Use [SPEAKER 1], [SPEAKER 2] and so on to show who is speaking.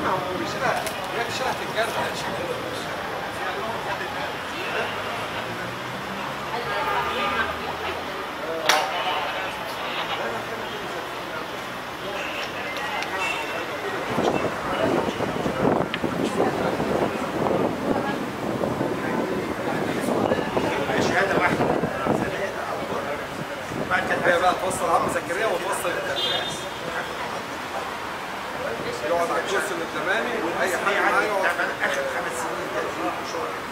[SPEAKER 1] بيشيلها هي بتشيلها في الجرح يا شيخ
[SPEAKER 2] شهاده واحده بعد كده
[SPEAKER 1] هي بقى توصل عم زكريا وتوصل الدرس يقعد على الكرسي الامامي واي
[SPEAKER 2] هي
[SPEAKER 1] حد معاه
[SPEAKER 2] عدت
[SPEAKER 1] يقعد
[SPEAKER 2] تعبان اخر خمس سنين تدريب وشغل